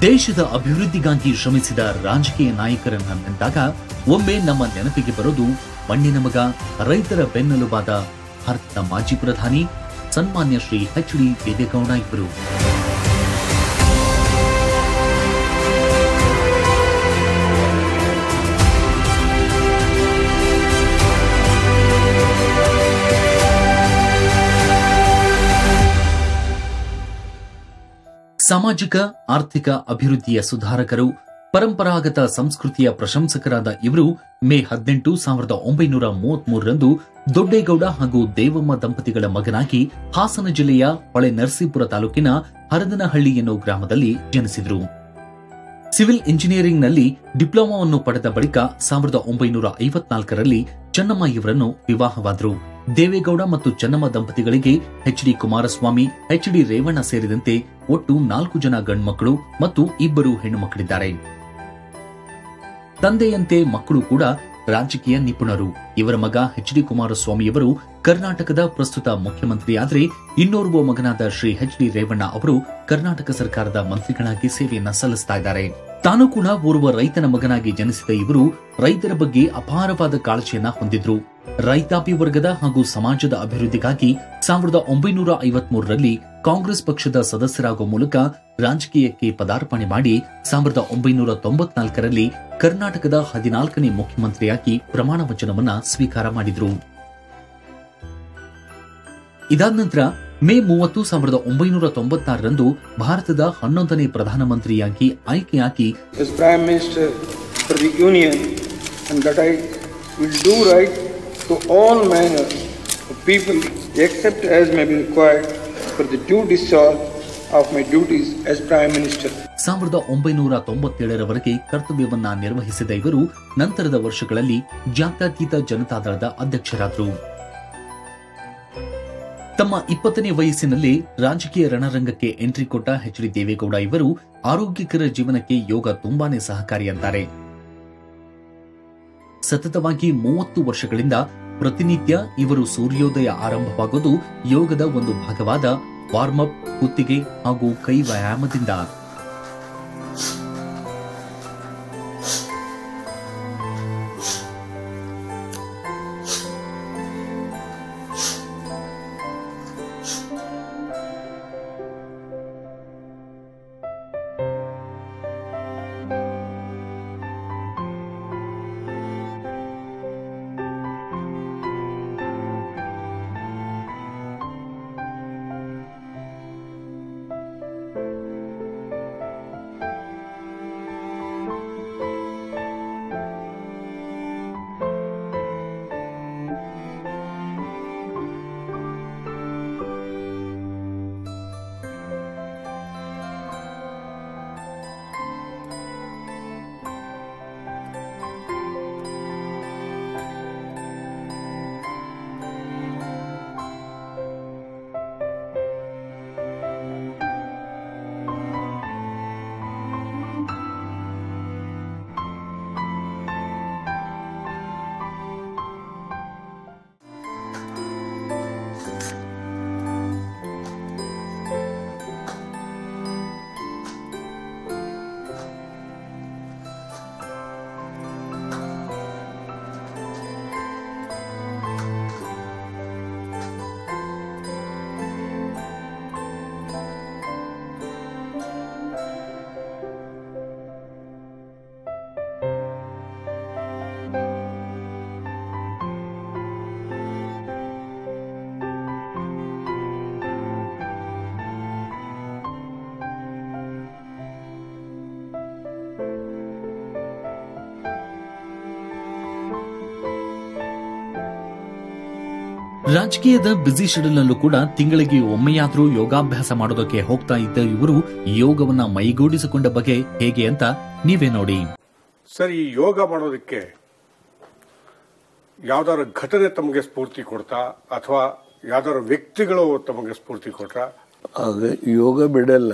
ದೇಶದ ಅಭಿವೃದ್ಧಿಗಾಗಿ ಶ್ರಮಿಸಿದ ರಾಜಕೀಯ ನಾಯಕರನ್ನ ನೆನೆದಾಗ ಒಮ್ಮೆ ನಮ್ಮ ನೆನಪಿಗೆ ಬರೋದು ಮಣ್ಣಿನ ಮಗ ರೈತರ ಬೆನ್ನೆಲುಬಾದ ಭಾರತದ ಮಾಜಿ ಪ್ರಧಾನಿ ಸನ್ಮಾನ್ಯ ಶ್ರೀ ಎಚ್ ಡಿ ದೇವೇಗೌಡ ಇವರು ಸಾಮಾಜಿಕ ಆರ್ಥಿಕ ಅಭಿವೃದ್ಧಿಯ ಸುಧಾರಕರು ಪರಂಪರಾಗತ ಸಂಸ್ಕೃತಿಯ ಪ್ರಶಂಸಕರಾದ ಇವರು ಮೇ ಹದಿನೆಂಟು ಸಾವಿರದ ಒಂಬೈನೂರ ಮೂವತ್ಮೂರರಂದು ದೊಡ್ಡೇಗೌಡ ಹಾಗೂ ದೇವಮ್ಮ ದಂಪತಿಗಳ ಮಗನಾಗಿ ಹಾಸನ ಜಿಲ್ಲೆಯ ಹೊಳೆ ನರಸೀಪುರ ತಾಲೂಕಿನ ಹರದನಹಳ್ಳಿ ಎನ್ನುವ ಗ್ರಾಮದಲ್ಲಿ ಜನಿಸಿದರು ಸಿವಿಲ್ ಇಂಜಿನಿಯರಿಂಗ್ನಲ್ಲಿ ಡಿಪ್ಲೊಮಾವನ್ನು ಪಡೆದ ಬಳಿಕ ಸಾವಿರದ ಒಂಬೈನೂರ ಐವತ್ನಾಲ್ಕರಲ್ಲಿ ಚೆನ್ನಮ್ಮ ಇವರನ್ನು ವಿವಾಹವಾದರು ದೇವೇಗೌಡ ಮತ್ತು ಚೆನ್ನಮ್ಮ ದಂಪತಿಗಳಿಗೆ H D Kumaraswamy H D Revanna ಸೇರಿದಂತೆ ಒಟ್ಟು ನಾಲ್ಕು ಜನ ಗಂಡ್ಮಕ್ಕಳು ಮತ್ತು ಇಬ್ಬರು ಹೆಣ್ಣು ಮಕ್ಕಳಿದ್ದಾರೆ ತಂದೆಯಂತೆ ಮಕ್ಕಳು ಕೂಡ ರಾಜಕೀಯ ನಿಪುಣರು ಇವರ ಮಗ ಎಚ್ ಡಿ ಕುಮಾರಸ್ವಾಮಿಯವರು ಕರ್ನಾಟಕದ ಪ್ರಸ್ತುತ ಮುಖ್ಯಮಂತ್ರಿಯಾದರೆ ಇನ್ನೋರ್ವ ಮಗನಾದ ಶ್ರೀ ಎಚ್ ಡಿ ರೇವಣ್ಣ ಅವರು ಕರ್ನಾಟಕ ಸರ್ಕಾರದ ಮಂತ್ರಿಗಳಾಗಿ ಸೇವೆಯನ್ನ ಸಲ್ಲಿಸ್ತಾ ಇದ್ದಾರೆ ತಾನು ಕೂಡ ಓರ್ವ ರೈತನ ಮಗನಾಗಿ ಜನಿಸಿದ ಇವರು ರೈತರ ಬಗ್ಗೆ ಅಪಾರವಾದ ಕಾಳಜಿಯನ್ನ ಹೊಂದಿದ್ರು ರೈತಾಪಿ ವರ್ಗದ ಹಾಗೂ ಸಮಾಜದ ಅಭಿವೃದ್ಧಿಗಾಗಿ ಸಾವಿರದ ಒಂಬೈನೂರ ಐವತ್ಮೂರರಲ್ಲಿ ಕಾಂಗ್ರೆಸ್ ಪಕ್ಷದ ಸದಸ್ಯರಾಗುವ ಮೂಲಕ ರಾಜಕೀಯಕ್ಕೆ ಪದಾರ್ಪಣೆ ಮಾಡಿ ಸಾವಿರದ ಒಂಬೈನೂರ ತೊಂಬತ್ನಾಲ್ಕರಲ್ಲಿ ಕರ್ನಾಟಕದ ಹದಿನಾಲ್ಕನೇ ಮುಖ್ಯಮಂತ್ರಿಯಾಗಿ ಪ್ರಮಾಣ ವಚನವನ್ನ ಸ್ವೀಕಾರ ಮಾಡಿದ್ರು ಇದಾದ ನಂತರ ಮೇ ಮೂವತ್ತು ಸಾವಿರದ ಒಂಬೈನೂರ ತೊಂಬತ್ತಾರರಂದು ಭಾರತದ ಹನ್ನೊಂದನೇ ಪ್ರಧಾನಮಂತ್ರಿಯಾಗಿ ಆಯ್ಕೆಯಾಗಿ as Prime Minister for the Union and that I will do right to all manner of people except as may be required for the due discharge of my duties as Prime Minister. ಸಾವಿರದ ಒಂಬೈನೂರ ತೊಂಬತ್ತೇಳರವರೆಗೆ ಕರ್ತವ್ಯವನ್ನ ನಿರ್ವಹಿಸಿದ ಇವರು ನಂತರದ ವರ್ಷಗಳಲ್ಲಿ ಜಾತ್ಯತೀತ ಜನತಾದಳದ ಅಧ್ಯಕ್ಷರಾದರು ತಮ್ಮ ಇಪ್ಪತ್ತನೇ ವಯಸ್ಸಿನಲ್ಲಿ ರಾಜಕೀಯ ರಣರಂಗಕ್ಕೆ ಎಂಟ್ರಿ ಕೊಟ್ಟ ಎಚ್ ಡಿ ದೇವೇಗೌಡ ಇವರು ಆರೋಗ್ಯಕರ ಜೀವನಕ್ಕೆ ಯೋಗ ತುಂಬಾನೇ ಸಹಕಾರಿಯಂತಾರೆ ಸತತವಾಗಿ ಮೂವತ್ತು ವರ್ಷಗಳಿಂದ ಪ್ರತಿನಿತ್ಯ ಇವರು ಸೂರ್ಯೋದಯ ಆರಂಭವಾಗೋದು ಯೋಗದ ಒಂದು ಭಾಗವಾದ ವಾರ್ಮ್ ಅಪ್ ಕುತ್ತಿಗೆ ಹಾಗೂ ಕೈ ವ್ಯಾಯಾಮದಿಂದ ರಾಜಕೀಯದ ಬ್ಯುಸಿ ಶೆಡ್ಯೂಲ್ನಲ್ಲೂ ಕೂಡ ತಿಂಗಳಿಗೆ ಒಮ್ಮೆಯಾದ್ರೂ ಯೋಗಾಭ್ಯಾಸ ಮಾಡೋದಕ್ಕೆ ಹೋಗ್ತಾ ಇದ್ದ ಇವರು ಯೋಗವನ್ನ ಮೈಗೂಡಿಸಿಕೊಂಡ ಬಗೆ ಹೇಗೆ ಅಂತ ನೀವೇ ನೋಡಿ ಸರ್ ಈ ಯೋಗ ಮಾಡೋದಕ್ಕೆ ಯಾವ್ದಾದ್ರು ಘಟನೆ ತಮಗೆ ಸ್ಫೂರ್ತಿ ಕೊಡ್ತಾ ಅಥವಾ ಯಾವ್ದಾದ್ರು ವ್ಯಕ್ತಿಗಳು ತಮಗೆ ಸ್ಫೂರ್ತಿ ಕೊಟ್ರ ಆಗ ಯೋಗ ಬಿಡಲ್ಲ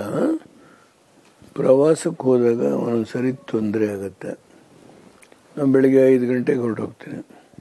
ಪ್ರವಾಸಕ್ಕೆ ಹೋದಾಗ ಒಂದೊಂದ್ಸರಿ ತೊಂದರೆ ಆಗುತ್ತೆ ನಾನು ಬೆಳಿಗ್ಗೆ ಐದು ಗಂಟೆಗೆ ಹೊರಟೋಗ್ತೀನಿ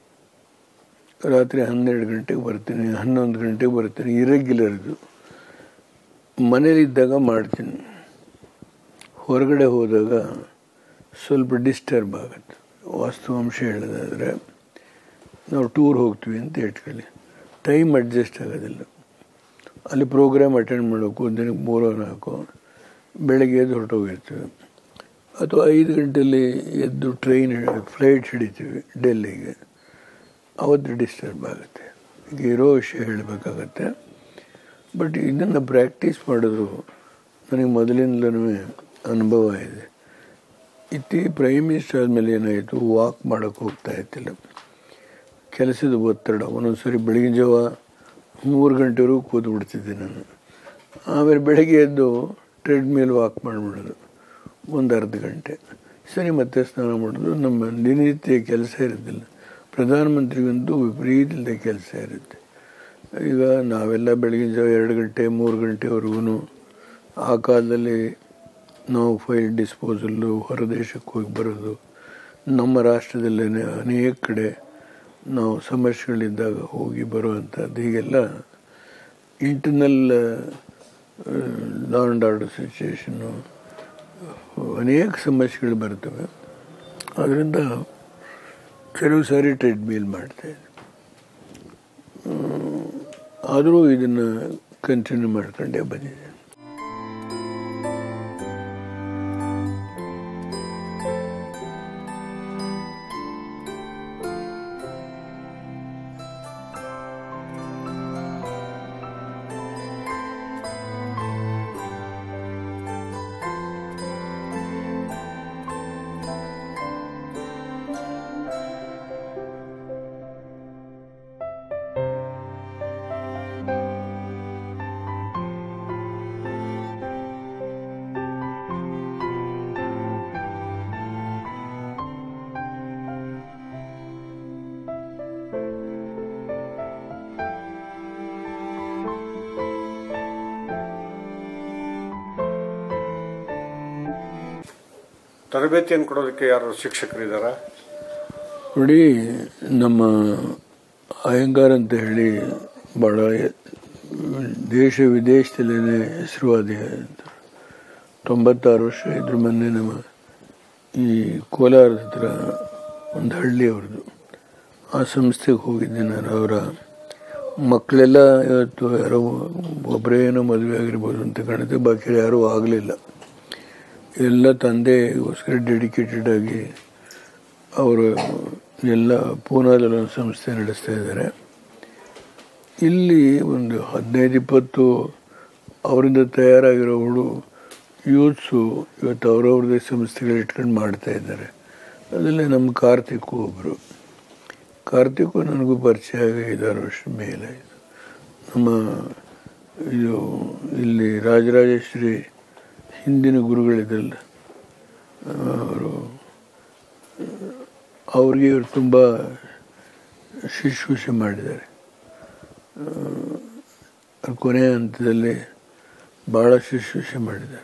ರಾತ್ರಿ ಹನ್ನೆರಡು ಗಂಟೆಗೆ ಬರ್ತೀನಿ ಹನ್ನೊಂದು ಗಂಟೆಗೆ ಬರ್ತೀನಿ ಇರೆಗ್ಯುಲರ್ ಇದು ಮನೇಲಿದ್ದಾಗ ಮಾಡ್ತೀನಿ ಹೊರಗಡೆ ಹೋದಾಗ ಸ್ವಲ್ಪ ಡಿಸ್ಟರ್ಬ್ ಆಗುತ್ತೆ ವಾಸ್ತವಾಂಶ ಹೇಳೋದಾದರೆ ನಾವು ಟೂರ್ ಹೋಗ್ತೀವಿ ಅಂತ ಇಟ್ಕೊಳ್ಳಿ ಟೈಮ್ ಅಡ್ಜಸ್ಟ್ ಆಗೋದಿಲ್ಲ ಅಲ್ಲಿ ಪ್ರೋಗ್ರಾಮ್ ಅಟೆಂಡ್ ಮಾಡೋಕ್ಕೂ ದಿನಕ್ಕೆ ಮೂರೋ ನಾಲ್ಕು ಬೆಳಗ್ಗೆ ಎದ್ದು ಹೊರಟೋಗಿರ್ತೀವಿ ಅಥವಾ ಐದು ಗಂಟೆಯಲ್ಲಿ ಎದ್ದು ಟ್ರೈನ್ ಫ್ಲೈಟ್ ಹಿಡಿತೀವಿ ಡೆಲ್ಲಿಗೆ ಅವತ್ತು ಡಿಸ್ಟರ್ಬ್ ಆಗುತ್ತೆ ಈಗ ಇರೋ ವಿಷಯ ಹೇಳಬೇಕಾಗತ್ತೆ ಬಟ್ ಇದನ್ನು ಪ್ರಾಕ್ಟೀಸ್ ಮಾಡಿದ್ರು ನನಗೆ ಮೊದಲಿಂದಲೂ ಅನುಭವ ಇದೆ ಇತ್ತಿ ಪ್ರೈಮ್ ಮಿನಿಸ್ಟರ್ ಆದಮೇಲೆ ಏನಾಯಿತು ವಾಕ್ ಮಾಡೋಕ್ಕೆ ಹೋಗ್ತಾ ಇತ್ತಿಲ್ಲ ಕೆಲಸದ ಒತ್ತಡ ಒಂದೊಂದು ಸರಿ ಬೆಳಗಿನ ಜಾವ ಮೂರು ಗಂಟೆವರೆಗೂ ಕೂತು ಬಿಡ್ತಿದ್ದೆ ನಾನು ಆಮೇಲೆ ಬೆಳಗ್ಗೆ ಎದ್ದು ಟ್ರೆಡ್ ಮೇಲೆ ವಾಕ್ ಮಾಡಿಬಿಡೋದು ಒಂದು ಅರ್ಧ ಗಂಟೆ ಸರಿ ಮತ್ತೆ ಸ್ನಾನ ಮಾಡೋದು ನಮ್ಮ ದಿನನಿತ್ಯ ಕೆಲಸ ಇರೋದಿಲ್ಲ ಪ್ರಧಾನಮಂತ್ರಿಗಂತೂ ವಿಪರೀತ ಕೆಲಸ ಇರುತ್ತೆ ಈಗ ನಾವೆಲ್ಲ ಬೆಳಗಿನ ಜಾವ ಎರಡು ಗಂಟೆ ಮೂರು ಗಂಟೆವರೆಗೂ ಆ ಕಾಲದಲ್ಲಿ ನಾವು ಫೈಲ್ ಡಿಸ್ಪೋಸಲ್ಲು ಹೊರದೇಶಕ್ಕೆ ಹೋಗಿ ಬರೋದು ನಮ್ಮ ರಾಷ್ಟ್ರದಲ್ಲೇ ಅನೇಕ ಕಡೆ ನಾವು ಸಮಸ್ಯೆಗಳಿದ್ದಾಗ ಹೋಗಿ ಬರುವಂಥದ್ದು ಹೀಗೆಲ್ಲ ಇಂಟರ್ನಲ್ ಲಾ ಆ್ಯಂಡ್ ಆರ್ಡರ್ ಸಿಚುವೇಶನ್ನು ಅನೇಕ ಸಮಸ್ಯೆಗಳು ಬರ್ತವೆ ಅದರಿಂದ ಕೆಲವು ಸಾರಿ ಟ್ರೆಡ್ಮಿಲ್ ಮಾಡ್ತಾಯಿದ್ದೆ ಆದರೂ ಇದನ್ನು ಕಂಟಿನ್ಯೂ ಮಾಡ್ಕೊಂಡೇ ಬಂದಿದೆ ತರಬೇತಿಯನ್ನು ಕೊಡೋದಕ್ಕೆ ಯಾರು ಶಿಕ್ಷಕರಿದ್ದಾರ ನೋಡಿ ನಮ್ಮ ಅಯ್ಯಂಗಾರ್ ಅಂತ ಹೇಳಿ ಭಾಳ ದೇಶ ವಿದೇಶದಲ್ಲೇ ಹೆಸರುವಾದಿ ಅಂತ ತೊಂಬತ್ತಾರು ವರ್ಷ ಇದ್ರ ಮೊನ್ನೆ ನಮ್ಮ ಈ ಕೋಲಾರದ ಹತ್ರ ಒಂದು ಹಳ್ಳಿ ಅವ್ರದ್ದು ಆ ಸಂಸ್ಥೆಗೆ ಹೋಗಿದ್ದೆ ನಾನು ಅವರ ಮಕ್ಕಳೆಲ್ಲ ಇವತ್ತು ಯಾರೋ ಒಬ್ಬರೇ ಏನೋ ಮದುವೆ ಆಗಿರ್ಬೋದು ಅಂತ ಕಾಣುತ್ತೆ ಬಾಕಿ ಯಾರೂ ಆಗಲಿಲ್ಲ ಎಲ್ಲ ತಂದೆಗೋಸ್ಕರ ಡೆಡಿಕೇಟೆಡ್ ಆಗಿ ಅವರು ಎಲ್ಲ ಪೂನಾದಲ್ಲಿ ಒಂದು ಸಂಸ್ಥೆ ನಡೆಸ್ತಾ ಇದ್ದಾರೆ ಇಲ್ಲಿ ಒಂದು ಹದಿನೈದು ಇಪ್ಪತ್ತು ಅವರಿಂದ ತಯಾರಾಗಿರೋ ಹುಡು ಯೂತ್ಸು ಇವತ್ತು ಅವ್ರವ್ರದ್ದೇ ಸಂಸ್ಥೆಗಳು ಇಟ್ಕೊಂಡು ಮಾಡ್ತಾ ಇದ್ದಾರೆ ಅದರಲ್ಲಿ ನಮ್ಮ ಕಾರ್ತಿಕ್ ಒಬ್ಬರು ಕಾರ್ತಿಕು ನನಗೂ ಪರಿಚಯ ಆಗಿ ಐದಾರು ವರ್ಷ ಮೇಲೆ ನಮ್ಮ ಇದು ಇಲ್ಲಿ ರಾಜರಾಜೇಶ್ವರಿ ಹಿಂದಿನ ಗುರುಗಳಿದ್ರಲ್ಲ ಅವರು ಅವ್ರಿಗೆ ಇವರು ತುಂಬ ಶುಶ್ರೂಷೆ ಮಾಡಿದ್ದಾರೆ ಆ, ಕೊನೆಯ ಹಂತದಲ್ಲಿ ಭಾಳ ಶುಶ್ರೂಷೆ ಮಾಡಿದ್ದಾರೆ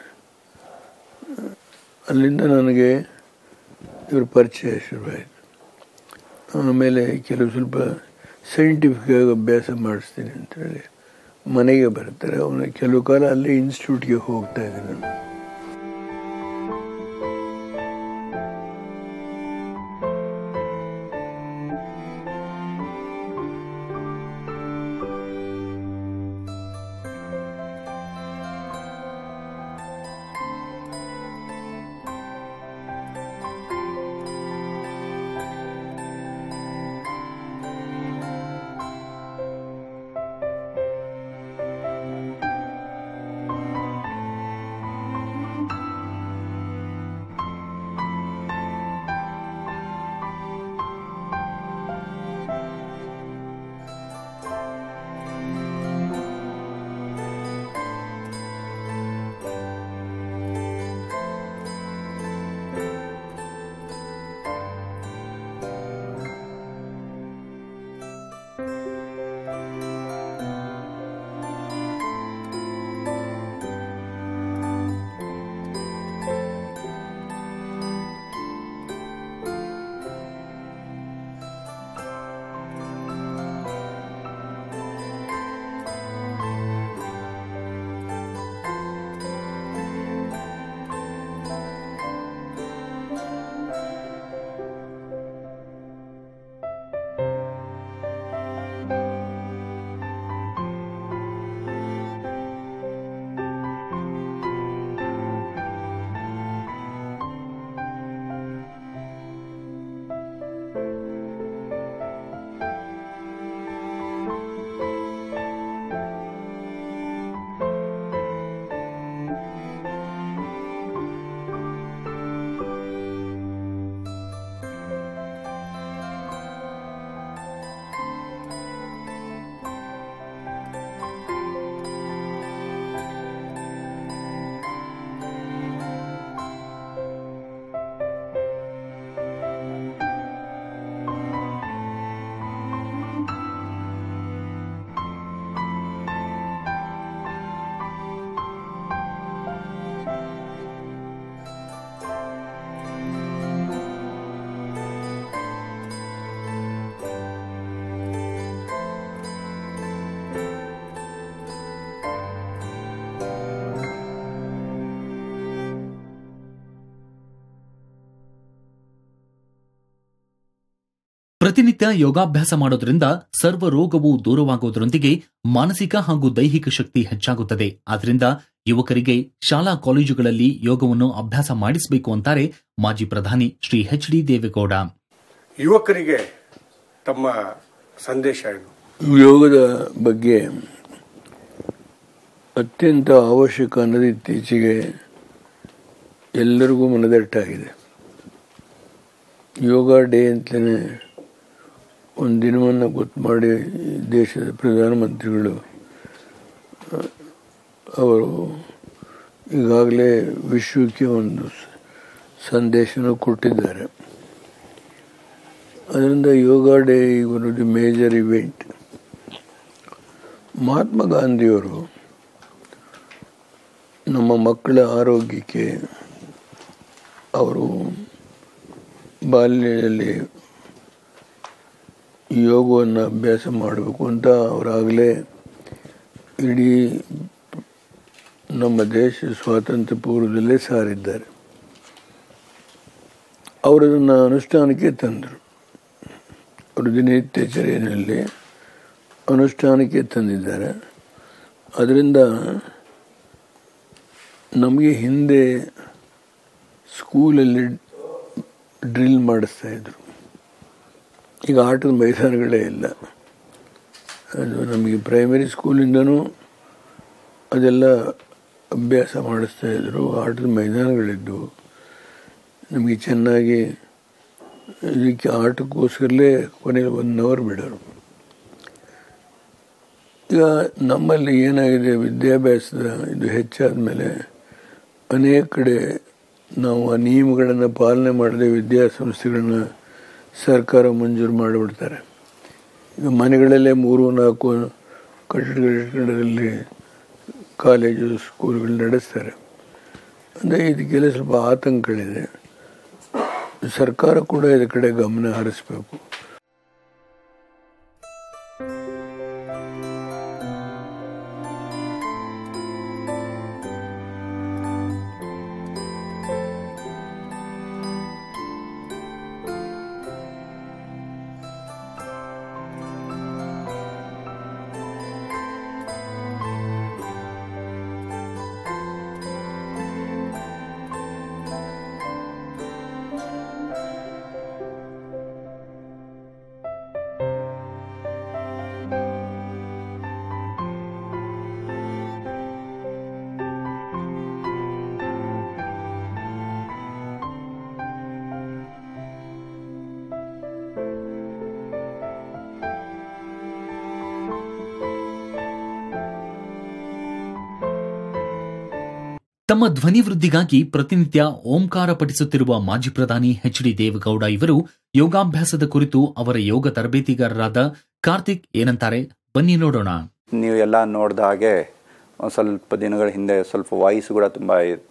ಅಲ್ಲಿಂದ ನನಗೆ ಇವ್ರ ಪರಿಚಯ ಶುರುವಾಯಿತು ಆಮೇಲೆ ಕೆಲವು ಸ್ವಲ್ಪ ಸೈಂಟಿಫಿಕ್ ಆಗಿ ಅಭ್ಯಾಸ ಮಾಡಿಸ್ತೀನಿ ಅಂತೇಳಿ ಮನೆಗೆ ಬರ್ತಾರೆ ಅವನು ಕೆಲವು ಕಾಲ ಅಲ್ಲೇ ಇನ್ಸ್ಟಿಟ್ಯೂಟ್ಗೆ ಹೋಗ್ತಾ ಇದ್ದೆ ನಾನು ಪ್ರತಿನಿತ್ಯ ಯೋಗಾಭ್ಯಾಸ ಮಾಡೋದ್ರಿಂದ ಸರ್ವ ರೋಗವು ದೂರವಾಗುವುದರೊಂದಿಗೆ ಮಾನಸಿಕ ಹಾಗೂ ದೈಹಿಕ ಶಕ್ತಿ ಹೆಚ್ಚಾಗುತ್ತದೆ ಆದ್ರಿಂದ ಯುವಕರಿಗೆ ಶಾಲಾ ಕಾಲೇಜುಗಳಲ್ಲಿ ಯೋಗವನ್ನು ಅಭ್ಯಾಸ ಮಾಡಿಸಬೇಕು ಅಂತಾರೆ ಮಾಜಿ ಪ್ರಧಾನಿ ಶ್ರೀ ಎಚ್ ಡಿ ದೇವೇಗೌಡ ಯುವಕರಿಗೆ ತಮ್ಮ ಸಂದೇಶ ಏನು ಯೋಗದ ಬಗ್ಗೆ ಅತ್ಯಂತ ಅವಶ್ಯಕ ಅನ್ನೋದು ಇತ್ತೀಚೆಗೆ ಎಲ್ಲರಿಗೂ ಮನದಟ್ಟಾಗಿದೆ ಯೋಗ ಡೇ ಅಂತಲೇ ಒಂದು ದಿನವನ್ನು ಗೊತ್ತು ಮಾಡಿ ದೇಶದ ಪ್ರಧಾನಮಂತ್ರಿಗಳು ಆ, ಅವರು ಈಗಾಗಲೇ ವಿಶ್ವಕ್ಕೆ ಒಂದು ಸ- ಸಂದೇಶನ ಕೊಟ್ಟಿದ್ದಾರೆ ಅದರಿಂದ ಯೋಗ ಡೇ ಬರೋದು ಮೇಜರ್ ಇವೆಂಟ್ ಮಹಾತ್ಮ ಗಾಂಧಿಯವರು ನಮ್ಮ ಮಕ್ಕಳ ಆರೋಗ್ಯಕ್ಕೆ ಅವರು ಬಾಲ್ಯದಲ್ಲಿ ಯೋಗವನ್ನು ಅಭ್ಯಾಸ ಮಾಡಬೇಕು ಅಂತ ಅವರಾಗಲೇ ಇಡೀ ನಮ್ಮ ದೇಶ ಸ್ವಾತಂತ್ರ್ಯ ಪೂರ್ವದಲ್ಲೇ ಸಾರಿದ್ದಾರೆ ಅವರದನ್ನು ಅನುಷ್ಠಾನಕ್ಕೆ ತಂದರು ಅವರು ದಿನನಿತ್ಯಚರ್ಯೆಯಲ್ಲಿ ಅನುಷ್ಠಾನಕ್ಕೆ ತಂದಿದ್ದಾರೆ ಅದರಿಂದ ನಮಗೆ ಹಿಂದೆ ಸ್ಕೂಲಲ್ಲಿ ಡ್ರಿಲ್ ಮಾಡಿಸ್ತಾ ಇದ್ರು ಈಗ ಆಟದ ಮೈದಾನಗಳೇ ಇಲ್ಲ ಅದು ನಮಗೆ ಪ್ರೈಮರಿ ಸ್ಕೂಲಿಂದನೂ ಅದೆಲ್ಲ ಅಭ್ಯಾಸ ಮಾಡಿಸ್ತಾ ಇದ್ರು ಆಟದ ಮೈದಾನಗಳಿದ್ದವು ನಮಗೆ ಚೆನ್ನಾಗಿ ಇದಕ್ಕೆ ಆಟಕ್ಕೋಸ್ಕರಲೇ ಕೊನೆಯಲ್ಲಿ ಒನ್ ಅವರ್ ಬಿಡೋರು ಈಗ ನಮ್ಮಲ್ಲಿ ಏನಾಗಿದೆ ವಿದ್ಯಾಭ್ಯಾಸದ ಇದು ಹೆಚ್ಚಾದ ಮೇಲೆ ಅನೇಕ ಕಡೆ ನಾವು ಆ ನಿಯಮಗಳನ್ನು ಪಾಲನೆ ಮಾಡದೆ ವಿದ್ಯಾಸಂಸ್ಥೆಗಳನ್ನ ಸರ್ಕಾರ ಮಂಜೂರು ಮಾಡಿಬಿಡ್ತಾರೆ ಈಗ ಮನೆಗಳಲ್ಲೇ ಮೂರು ನಾಲ್ಕು ಕಟ್ಟಡಗಳಲ್ಲಿ ಕಾಲೇಜು ಸ್ಕೂಲ್ಗಳು ನಡೆಸ್ತಾರೆ ಅಂದರೆ ಇದಕ್ಕೆಲ್ಲ ಸ್ವಲ್ಪ ಆತಂಕಗಳಿದೆ ಸರ್ಕಾರ ಕೂಡ ಇದರ ಕಡೆ ಗಮನ ಹರಿಸಬೇಕು ತಮ್ಮ ಧ್ವನಿ ವೃದ್ಧಿಗಾಗಿ ಪ್ರತಿನಿತ್ಯ ಓಂಕಾರ ಪಠಿಸುತ್ತಿರುವ ಮಾಜಿ ಪ್ರಧಾನಿ ಎಚ್ ಡಿ ದೇವೇಗೌಡ ಇವರು ಯೋಗಾಭ್ಯಾಸದ ಕುರಿತು ಅವರ ಯೋಗ ತರಬೇತಿಗಾರರಾದ ಕಾರ್ತಿಕ್ ಏನಂತಾರೆ ಬನ್ನಿ ನೋಡೋಣ ನೀವು ಎಲ್ಲ ನೋಡಿದ ಹಾಗೆ ಒಂದು ಸ್ವಲ್ಪ ದಿನಗಳ ಹಿಂದೆ ಸ್ವಲ್ಪ ವಾಯ್ಸ್ ಕೂಡ ತುಂಬ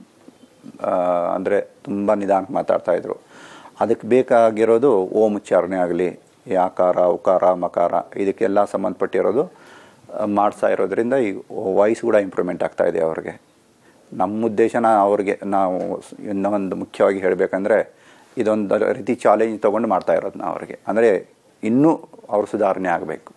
ಅಂದರೆ ತುಂಬ ನಿಧಾನಕ್ಕೆ ಮಾತಾಡ್ತಾ ಇದ್ರು ಅದಕ್ಕೆ ಬೇಕಾಗಿರೋದು ಓಂ ಉಚ್ಚಾರಣೆ ಆಗಲಿ ಈ ಆಕಾರ ಉಕಾರ ಮಕಾರ ಇದಕ್ಕೆಲ್ಲ ಸಂಬಂಧಪಟ್ಟಿರೋದು ಆ, ಮಾಡ್ತಾ ಇರೋದ್ರಿಂದ ಈ ವಾಯ್ಸ್ ಕೂಡ ಇಂಪ್ರೂವ್ಮೆಂಟ್ ಆಗ್ತಾ ಇದೆ ಅವ್ರಿಗೆ ನಮ್ಮ ಉದ್ದೇಶನ ಅವ್ರಿಗೆ ನಾವು ಇನ್ನೊಂದು ಮುಖ್ಯವಾಗಿ ಹೇಳಬೇಕಂದ್ರೆ ಇದೊಂದು ರೀತಿ ಚಾಲೆಂಜ್ ತೊಗೊಂಡು ಮಾಡ್ತಾ ಇರೋದು ನಾವು ಅವ್ರಿಗೆ ಅಂದರೆ ಇನ್ನೂ ಅವ್ರ ಸುಧಾರಣೆ ಆಗಬೇಕು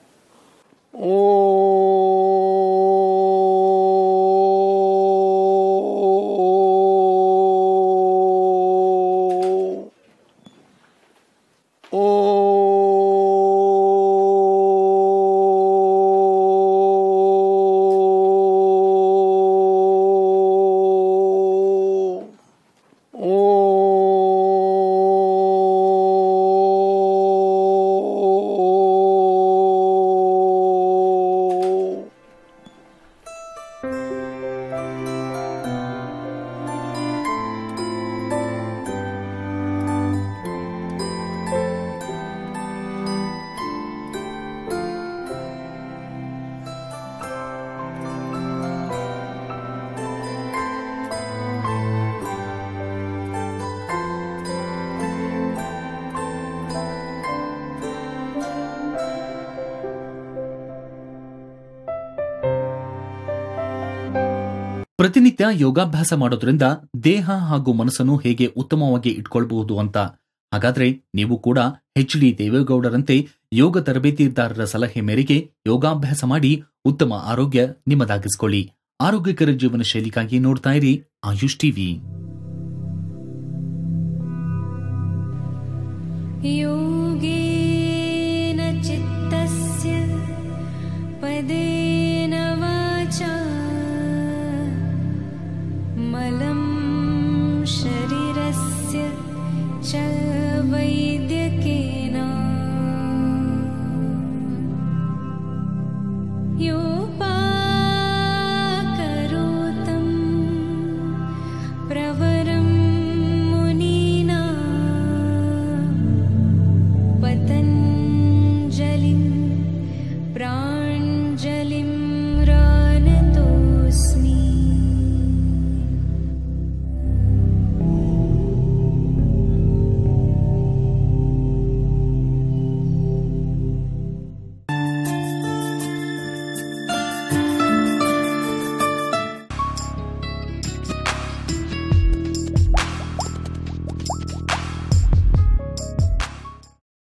ಪ್ರತಿನಿತ್ಯ ಯೋಗಾಭ್ಯಾಸ ಮಾಡೋದ್ರಿಂದ ದೇಹ ಹಾಗೂ ಮನಸ್ಸನ್ನು ಹೇಗೆ ಉತ್ತಮವಾಗಿ ಇಟ್ಕೊಳ್ಬಹುದು ಅಂತ ಹಾಗಾದ್ರೆ ನೀವು ಕೂಡ ಎಚ್ ಡಿ ದೇವೇಗೌಡರಂತೆ ಯೋಗ ತರಬೇತಿದಾರರ ಸಲಹೆ ಮೇರೆಗೆ ಯೋಗಾಭ್ಯಾಸ ಮಾಡಿ ಉತ್ತಮ ಆರೋಗ್ಯ ನಿಮ್ಮದಾಗಿಸಿಕೊಳ್ಳಿ ಆರೋಗ್ಯಕರ ಜೀವನ ಶೈಲಿಗಾಗಿ ನೋಡ್ತಾ ಇರಿ ಆಯುಷ್ ಟಿವಿ You